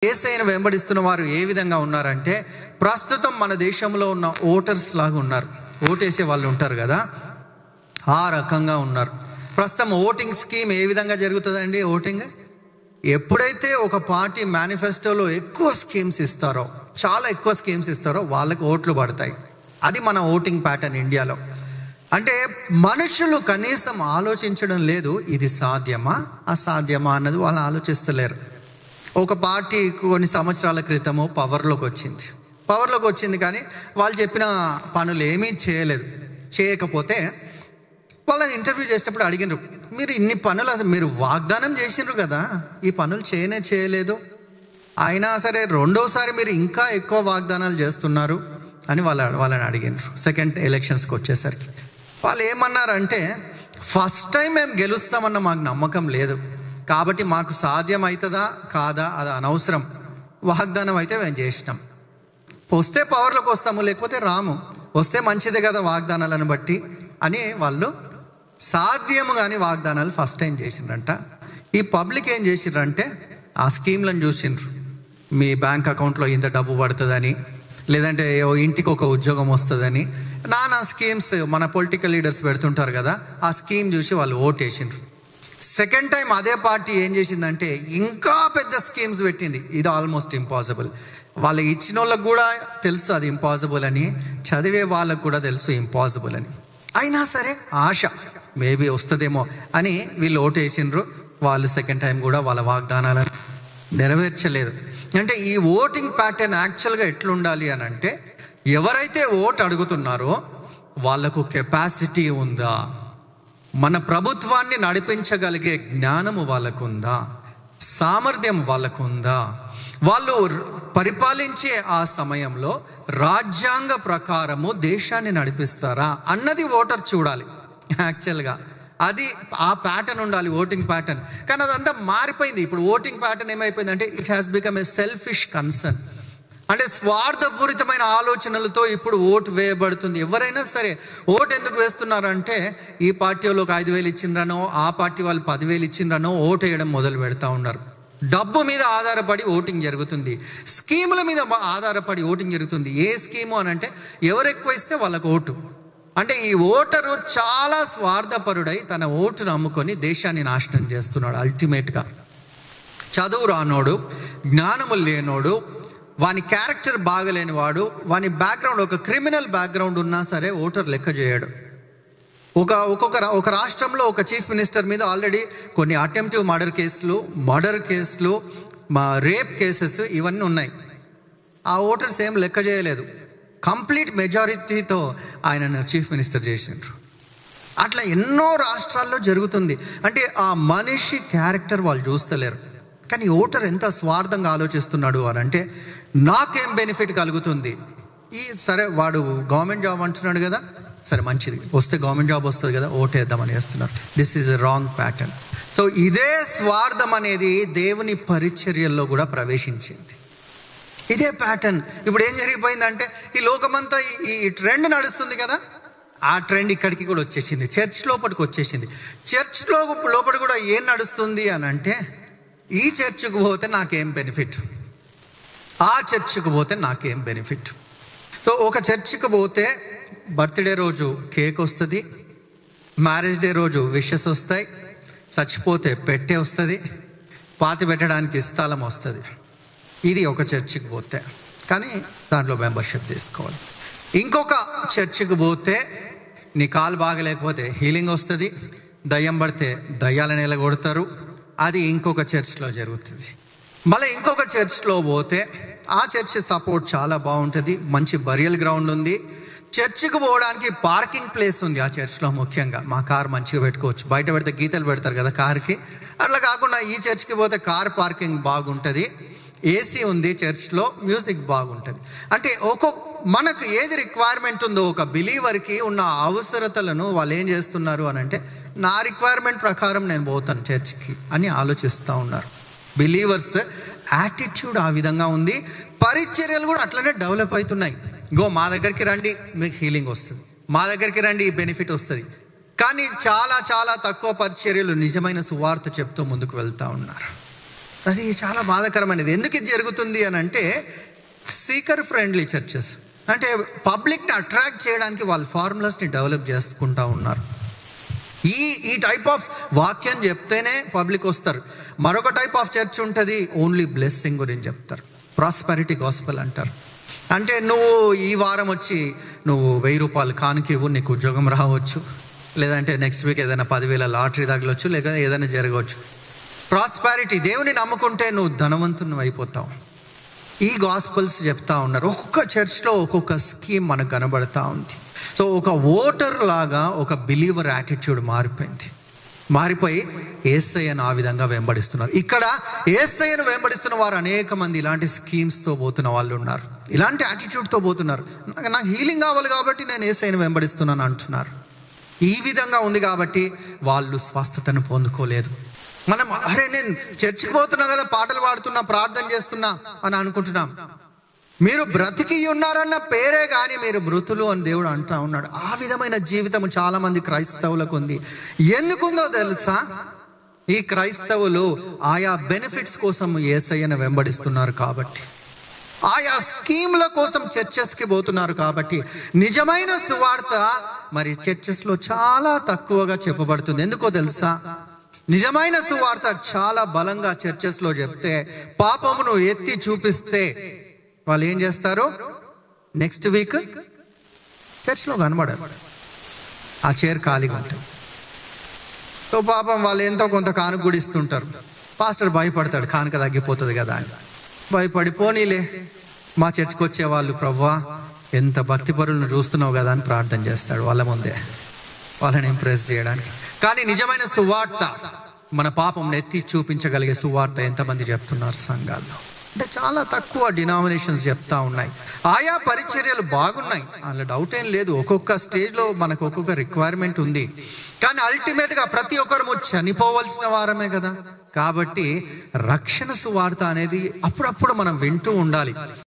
ఏసైను వెంబడిస్తున్న వారు ఏ విధంగా ఉన్నారంటే ప్రస్తుతం మన దేశంలో ఉన్న ఓటర్స్ లాగా ఉన్నారు ఓటేసే వాళ్ళు ఉంటారు కదా ఆ రకంగా ఉన్నారు ప్రస్తుతం ఓటింగ్ స్కీమ్ ఏ విధంగా జరుగుతుందండి ఓటింగ్ ఎప్పుడైతే ఒక పార్టీ మేనిఫెస్టోలో ఎక్కువ స్కీమ్స్ ఇస్తారో చాలా ఎక్కువ స్కీమ్స్ ఇస్తారో వాళ్ళకి ఓట్లు పడతాయి అది మన ఓటింగ్ ప్యాటర్న్ ఇండియాలో అంటే మనుషులు కనీసం ఆలోచించడం లేదు ఇది సాధ్యమా అసాధ్యమా అన్నది వాళ్ళు ఆలోచిస్తలేరు ఒక పార్టీ కొన్ని సంవత్సరాల క్రితము పవర్లోకి వచ్చింది పవర్లోకి వచ్చింది కానీ వాళ్ళు చెప్పిన పనులు ఏమీ చేయలేదు చేయకపోతే వాళ్ళని ఇంటర్వ్యూ చేసేటప్పుడు అడిగినారు మీరు ఇన్ని పనులు అసలు మీరు వాగ్దానం చేసిండ్రు కదా ఈ పనులు చేయనే చేయలేదు అయినా సరే రెండోసారి మీరు ఇంకా ఎక్కువ వాగ్దానాలు చేస్తున్నారు అని వాళ్ళ వాళ్ళని అడిగినారు సెకండ్ ఎలక్షన్స్కి వచ్చేసరికి వాళ్ళు ఏమన్నారంటే ఫస్ట్ టైం మేము గెలుస్తామన్న మాకు నమ్మకం లేదు కాబట్టి మాకు సాధ్యం అవుతుందా కాదా అది అనవసరం వాగ్దానం అయితే మేము చేసినాం వస్తే పవర్లోకి వస్తాము లేకపోతే రాము వస్తే మంచిదే కదా వాగ్దానాలను బట్టి అని వాళ్ళు సాధ్యము కానీ వాగ్దానాలు ఫస్ట్ టైం చేసిండ్రంట ఈ పబ్లిక్ ఏం చేసిండ్రంటే ఆ స్కీమ్లను చూసిండ్రు మీ బ్యాంక్ అకౌంట్లో ఇంత డబ్బు పడుతుందని లేదంటే ఓ ఇంటికి ఒక ఉద్యోగం వస్తుందని నానా స్కీమ్స్ మన పొలిటికల్ లీడర్స్ పెడుతుంటారు కదా ఆ స్కీమ్ చూసి వాళ్ళు ఓట్ వేసిండ్రు సెకండ్ టైం అదే పార్టీ ఏం చేసిందంటే ఇంకా పెద్ద స్కీమ్స్ పెట్టింది ఇది ఆల్మోస్ట్ ఇంపాసిబుల్ వాళ్ళకి ఇచ్చిన వాళ్ళకి కూడా తెలుసు అది ఇంపాసిబుల్ అని చదివే వాళ్ళకు కూడా తెలుసు ఇంపాసిబుల్ అని అయినా సరే ఆశ మేబీ వస్తుందేమో అని వీళ్ళు ఓటు వేసిండ్రు వాళ్ళు సెకండ్ టైం కూడా వాళ్ళ వాగ్దానాలను నెరవేర్చలేదు అంటే ఈ ఓటింగ్ ప్యాటర్న్ యాక్చువల్గా ఎట్లుండాలి అని అంటే ఎవరైతే ఓటు అడుగుతున్నారో వాళ్ళకు కెపాసిటీ ఉందా మన ప్రభుత్వాన్ని నడిపించగలిగే జ్ఞానము వాళ్ళకుందా సామర్థ్యం వాళ్ళకుందా వాళ్ళు ర- పరిపాలించే ఆ సమయంలో రాజ్యాంగ ప్రకారము దేశాన్ని నడిపిస్తారా అన్నది ఓటర్ చూడాలి యాక్చువల్గా అది ఆ ప్యాటర్న్ ఉండాలి ఓటింగ్ ప్యాటర్న్ కానీ అదంతా మారిపోయింది ఇప్పుడు ఓటింగ్ ప్యాటర్న్ ఏమైపోయింది అంటే it has become a selfish concern అంటే స్వార్థపూరితమైన ఆలోచనలతో ఇప్పుడు ఓటు వేయబడుతుంది ఎవరైనా సరే ఓటు ఎందుకు వేస్తున్నారంటే ఈ పార్టీ వాళ్ళు ఒక ఐదు వేలు ఇచ్చిండ్రనో ఆ పార్టీ వాళ్ళు పదివేలు ఇచ్చిండ్రనో ఓటు వేయడం మొదలు పెడతా ఉన్నారు డబ్బు మీద ఆధారపడి ఓటింగ్ జరుగుతుంది స్కీముల మీద ఆధారపడి ఓటింగ్ జరుగుతుంది ఏ స్కీము అని అంటే ఎవరు ఎక్కువ ఇస్తే వాళ్ళకు ఓటు అంటే ఈ ఓటరు చాలా స్వార్థపరుడై తన ఓటును అమ్ముకొని దేశాన్ని నాశనం చేస్తున్నాడు అల్టిమేట్గా చదువు రానోడు జ్ఞానము లేనోడు వాని క్యారెక్టర్ బాగలేని వాడు వాని బ్యాక్గ్రౌండ్ ఒక క్రిమినల్ బ్యాక్గ్రౌండ్ ఉన్నా సరే ఓటర్ లెక్క చేయడు ఒక ఒక్కొక్క రా- ఒక రాష్ట్రంలో ఒక చీఫ్ మినిస్టర్ మీద ఆల్రెడీ కొన్ని అటెంప్టివ్ మర్డర్ కేసులు మర్డర్ కేసులు మా రేప్ కేసెస్ ఇవన్నీ ఉన్నాయి ఆ ఓటర్స్ ఏం లెక్క చేయలేదు కంప్లీట్ మెజారిటీతో ఆయనను చీఫ్ మినిస్టర్ చేసిండ్రు అట్లా ఎన్నో రాష్ట్రాల్లో జరుగుతుంది అంటే ఆ మనిషి క్యారెక్టర్ వాళ్ళు చూస్తలేరు కానీ ఓటర్ ఎంత స్వార్థంగా ఆలోచిస్తున్నాడు అని అంటే నాకేం బెనిఫిట్ కలుగుతుంది ఈ సరే వాడు గవర్నమెంట్ జాబ్ అంటున్నాడు కదా సరే మంచిది వస్తే గవర్నమెంట్ జాబ్ వస్తుంది కదా ఓటేద్దామని వేస్తున్నారు this is a wrong pattern so ఇదే స్వార్థం అనేది దేవుని పరిచర్యల్లో కూడా ప్రవేశించింది ఇదే ప్యాటర్న్ ఇప్పుడు ఏం జరిగిపోయిందంటే ఈ లోకమంతా ఈ- ఈ ట్రెండ్ నడుస్తుంది కదా ఆ ట్రెండ్ ఇక్కడికి కూడా వచ్చేసింది చర్చ్ లోపలికి వచ్చేసింది చర్చ్ లో లోపల కూడా ఏం నడుస్తుంది అని అంటే ఈ చర్చ్కు పోతే నాకేం బెనిఫిట్ ఆ చర్చ్కి పోతే నాకేం బెనిఫిట్ సో ఒక చర్చ్కి పోతే బర్త్డే రోజు కేక్ వస్తుంది మ్యారేజ్ డే రోజు విషెస్ వస్తాయి చచ్చిపోతే పెట్టే వస్తుంది పాతి పెట్టడానికి స్థలం వస్తుంది ఇది ఒక చర్చికి పోతే కానీ దాంట్లో మెంబర్షిప్ తీసుకోవాలి ఇంకొక చర్చికి పోతే నీ కాలు బాగలేకపోతే హీలింగ్ వస్తుంది దయ్యం పడితే దయ్యాలను ఎలగొడతారు అది ఇంకొక చర్చ్లో జరుగుతుంది మళ్ళీ ఇంకొక చర్చ్లో పోతే ఆ చర్చ్ సపోర్ట్ చాలా బాగుంటుంది మంచి బరియల్ గ్రౌండ్ ఉంది చర్చికి పోవడానికి పార్కింగ్ ప్లేస్ ఉంది ఆ చర్చ్లో ముఖ్యంగా మా కార్ మంచిగా పెట్టుకోవచ్చు బయట పెడితే గీతలు పెడతారు కదా కార్కి అట్లా కాకుండా ఈ చర్చ్కి పోతే కార్ పార్కింగ్ బాగుంటుంది ఏసీ ఉంది చర్చ్లో మ్యూజిక్ బాగుంటుంది అంటే ఒక్కొక్క మనకు ఏది రిక్వైర్మెంట్ ఉందో ఒక బిలీవర్కి ఉన్న అవసరతలను వాళ్ళు ఏం చేస్తున్నారు అని అంటే నా రిక్వైర్మెంట్ ప్రకారం నేను పోతాను చర్చ్కి అని ఆలోచిస్తూ ఉన్నారు బిలీవర్స్ యాటిట్యూడ్ ఆ విధంగా ఉంది పరిచర్యలు కూడా అట్లనే డెవలప్ అవుతున్నాయి గో మా దగ్గరికి రండి మీకు హీలింగ్ వస్తుంది మా దగ్గరికి రండి ఈ బెనిఫిట్ వస్తుంది కానీ చాలా చాలా తక్కువ పరిచర్యలు నిజమైన సువార్త చెప్తూ ముందుకు వెళ్తూ ఉన్నారు అది చాలా బాధాకరమైనది ఎందుకు ఇది జరుగుతుంది అని అంటే సీకర్ ఫ్రెండ్లీ చర్చెస్ అంటే పబ్లిక్ని అట్రాక్ట్ చేయడానికి వాళ్ళు ఫార్ములాస్ని డెవలప్ చేసుకుంటా ఉన్నారు ఈ ఈ టైప్ ఆఫ్ వాక్యం చెప్తేనే పబ్లిక్ వస్తారు మరొక టైప్ ఆఫ్ చర్చ్ ఉంటుంది ఓన్లీ బ్లెస్సింగ్ గురించి చెప్తారు ప్రాస్పెరిటీ గాస్పల్ అంటారు అంటే నువ్వు ఈ వారం వచ్చి నువ్వు వెయ్యి రూపాయలు కానుక ఇవ్వు నీకు ఉద్యోగం రావచ్చు లేదంటే నెక్స్ట్ వీక్ ఏదైనా పదివేల లాటరీ తగలొచ్చు లేదా ఏదైనా జరగవచ్చు ప్రాస్పారిటీ దేవుని నమ్ముకుంటే నువ్వు ధనవంతుని అయిపోతావు ఈ గాస్పల్స్ చెప్తా ఉన్నారు ఒక్కొక్క చర్చ్లో ఒక్కొక్క స్కీమ్ మనకు కనబడతా ఉంది సో ఒక ఓటర్ లాగా ఒక బిలీవర్ యాటిట్యూడ్ మారిపోయింది మారిపోయి ఏసయ్యను ఆ విధంగా వెంబడిస్తున్నారు ఇక్కడ ఏసయ్యను వెంబడిస్తున్న వారు అనేక మంది ఇలాంటి స్కీమ్స్తో పోతున్న వాళ్ళు ఉన్నారు ఇలాంటి యాటిట్యూడ్తో పోతున్నారు నాకు నాకు హీలింగ్ కావాలి కాబట్టి నేను ఏసయ్యను వెంబడిస్తున్నాను అంటున్నారు ఈ విధంగా ఉంది కాబట్టి వాళ్ళు స్వస్థతను పొందుకోలేదు మనం అరే నేను చర్చికి పోతున్నా కదా పాటలు పాడుతున్నా ప్రార్థన చేస్తున్నా అని అనుకుంటున్నాం మీరు బ్రతికి ఉన్నారన్న పేరే కానీ మీరు మృతులు అని దేవుడు అంటా ఉన్నాడు ఆ విధమైన జీవితం చాలా మంది క్రైస్తవులకు ఉంది ఎందుకుందో తెలుసా ఈ క్రైస్తవులు ఆయా బెనిఫిట్స్ కోసం ఏసయ్యను వెంబడిస్తున్నారు కాబట్టి ఆయా స్కీమ్ల కోసం చర్చెస్కి పోతున్నారు కాబట్టి నిజమైన సువార్త మరి చర్చెస్లో చాలా తక్కువగా చెప్పబడుతుంది ఎందుకో తెలుసా నిజమైన సువార్త చాలా బలంగా చర్చెస్లో చెప్తే పాపమును ఎత్తి చూపిస్తే వాళ్ళు ఏం చేస్తారు నెక్స్ట్ వీక్ చర్చ్లో కనబడారు ఆ చైర్ ఖాళీగా ఉంటుంది సో పాపం వాళ్ళు ఎంతో కొంత కానుక కూడా ఇస్తుంటారు పాస్టర్ భయపడతాడు కానుక తగ్గిపోతుంది కదా అని భయపడి పోనీలే మా చర్చ్కి వచ్చే వాళ్ళు ప్రవ్వా ఎంత భక్తి పరులను చూస్తున్నావు కదా అని ప్రార్థన చేస్తాడు వాళ్ళ ముందే వాళ్ళని ఇంప్రెస్ చేయడానికి కానీ నిజమైన సువార్త మన పాపం నెత్తి చూపించగలిగే సువార్త ఎంతమంది చెప్తున్నారు సంఘాల్లో అంటే చాలా తక్కువ డినామినేషన్స్ చెప్తా ఉన్నాయి ఆయా పరిచర్యలు బాగున్నాయి అందులో డౌట్ ఏం లేదు ఒక్కొక్క స్టేజ్లో మనకు ఒక్కొక్క రిక్వైర్మెంట్ ఉంది కానీ అల్టిమేట్గా ప్రతి ఒక్కరము చనిపోవలసిన వారమే కదా కాబట్టి రక్షణ సువార్త అనేది అప్పుడప్పుడు మనం వింటూ ఉండాలి